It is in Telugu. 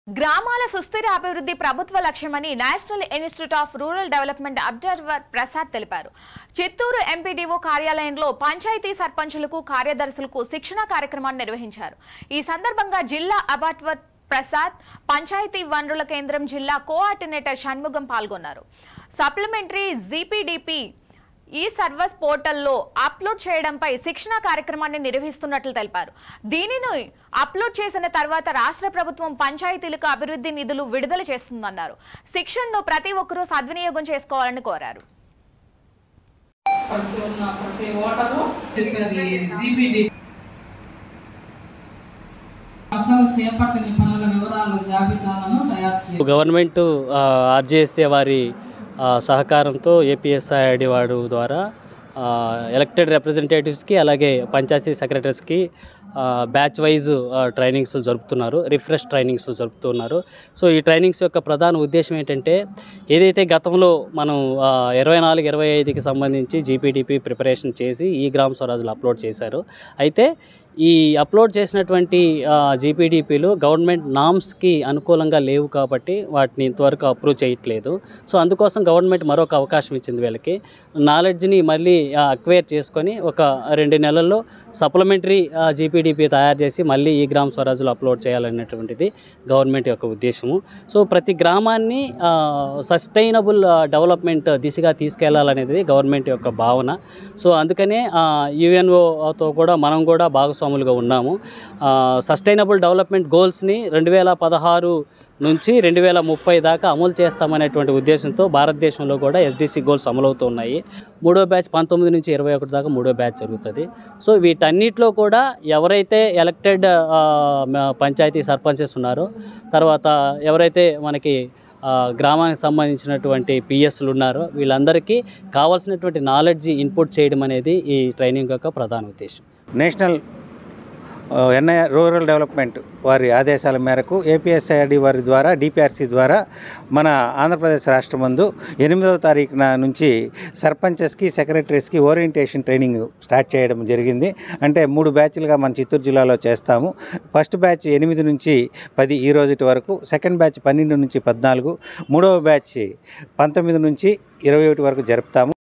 గ్రామాల సుస్థిర అభివృద్ధి ప్రభుత్వ లక్ష్యమని National Institute of Rural Development observer Prasad తెలిపారు చిత్తూరు ఎంపీడీఓ కార్యాలయంలో పంచాయతీ సర్పంచులకు కార్యదర్శులకు శిక్షణ కార్యక్రమాన్ని నిర్వహించారు ఈ సందర్భంగా జిల్లా అబాట్వర్ ప్రసాద్ పంచాయతీ వనరుల కేంద్రం జిల్లా కోఆర్డినేటర్ షణ్ముగం పాల్గొన్నారు సప్లిమెంటరీ జీపీడీపీ ఈ సర్వస్ పోర్టల్లో అప్లోడ్ చేయడంపై శిక్షణ కార్యక్రమాన్ని నిర్వహిస్తున్నట్లు తెలిపారు దీనిని అప్లోడ్ చేసిన తర్వాత రాష్ట్ర ప్రభుత్వం పంచాయతీలకు అభివృద్ధి నిధులు విడుదల చేస్తుందన్నారు శిక్షణను ప్రతి ఒక్కరూ సద్వినియోగం చేసుకోవాలని కోరారు ప్రతి ఉన్న ప్రతి ఓటరు చెప్పారు జీపీడీ అసలు చేపట్టిన పనుల వివరాల జాబితాలను తయారు చేయాలి గవర్నమెంట్ ఆర్జేఎస్ఏ వారి ఆ, సహకారంతో ఏపీఎస్ఐడి వాడు ద్వారా ఎలక్టెడ్ రిప్రజెంటేటివ్స్కి అలాగే పంచాయతీ సెక్రటరీస్కి బ్యాచ్ వైజ్ ట్రైనింగ్స్ జరుపుతున్నారు రిఫ్రెష్ ట్రైనింగ్స్ జరుపుతున్నారు సో ఈ ట్రైనింగ్స్ యొక్క ప్రధాన ఉద్దేశం ఏంటంటే ఏదైతే గతంలో మనం ఇరవై నాలుగు ఇరవై ఐదుకి సంబంధించి జీపీడీపీ ప్రిపరేషన్ చేసి ఈ గ్రామ స్వరాజులు అప్లోడ్ చేశారు అయితే ఈ అప్లోడ్ చేసినటువంటి జీపీడీపీలు గవర్నమెంట్ నామ్స్కి అనుకూలంగా లేవు కాబట్టి వాటిని ఇంతవరకు అప్రూవ్ చేయట్లేదు సో అందుకోసం గవర్నమెంట్ మరొక అవకాశం ఇచ్చింది వీళ్ళకి నాలెడ్జ్ని మళ్ళీ అక్వైర్ చేసుకొని ఒక రెండు నెలల్లో సప్లిమెంటరీ జీపీడీపీ తయారు చేసి మళ్ళీ ఈ గ్రామ స్వరాజులు అప్లోడ్ చేయాలనేటువంటిది గవర్నమెంట్ యొక్క ఉద్దేశము సో ప్రతి గ్రామాన్ని సస్టైనబుల్ డెవలప్మెంట్ దిశగా తీసుకెళ్లాలనేది గవర్నమెంట్ యొక్క భావన సో అందుకనే యుఎన్ఓతో కూడా మనం కూడా భాగస్వాములుగా ఉన్నాము సస్టైనబుల్ డెవలప్మెంట్ గోల్స్ని రెండు వేల పదహారు నుంచి రెండు వేల ముప్పై దాకా అమలు చేస్తామనేటువంటి ఉద్దేశంతో భారతదేశంలో కూడా ఎస్డిసి గోల్స్ అమలవుతూ ఉన్నాయి మూడో బ్యాచ్ పంతొమ్మిది నుంచి ఇరవై ఒకటి దాకా మూడో బ్యాచ్ జరుగుతుంది సో వీటన్నిటిలో కూడా ఎవరైతే ఎలక్టెడ్ పంచాయతీ సర్పంచెస్ ఉన్నారో తర్వాత ఎవరైతే మనకి ఆ, గ్రామానికి సంబంధించినటువంటి పిఎస్లు ఉన్నారో వీళ్ళందరికీ కావాల్సినటువంటి నాలెడ్జ్ ఇన్పుట్ చేయడం అనేది ఈ ట్రైనింగ్ యొక్క ప్రధాన ఉద్దేశం నేషనల్ ఎన్ఐ రూరల్ డెవలప్మెంట్ వారి ఆదేశాల మేరకు ఏపీఎస్ఐఆర్డి వారి ద్వారా డిపిఆర్సి ద్వారా మన ఆంధ్రప్రదేశ్ రాష్ట్రం మందు ఎనిమిదవ తారీఖున నుంచి సర్పంచెస్కి సెక్రటరీస్కి ఓరియంటేషన్ ట్రైనింగ్ స్టార్ట్ చేయడం జరిగింది అంటే మూడు బ్యాచ్లుగా మన చిత్తూరు జిల్లాలో చేస్తాము ఫస్ట్ బ్యాచ్ ఎనిమిది నుంచి పది ఈ రోజుటి వరకు సెకండ్ బ్యాచ్ పన్నెండు నుంచి పద్నాలుగు మూడవ బ్యాచ్ పంతొమ్మిది నుంచి ఇరవై ఒకటి వరకు జరుపుతాము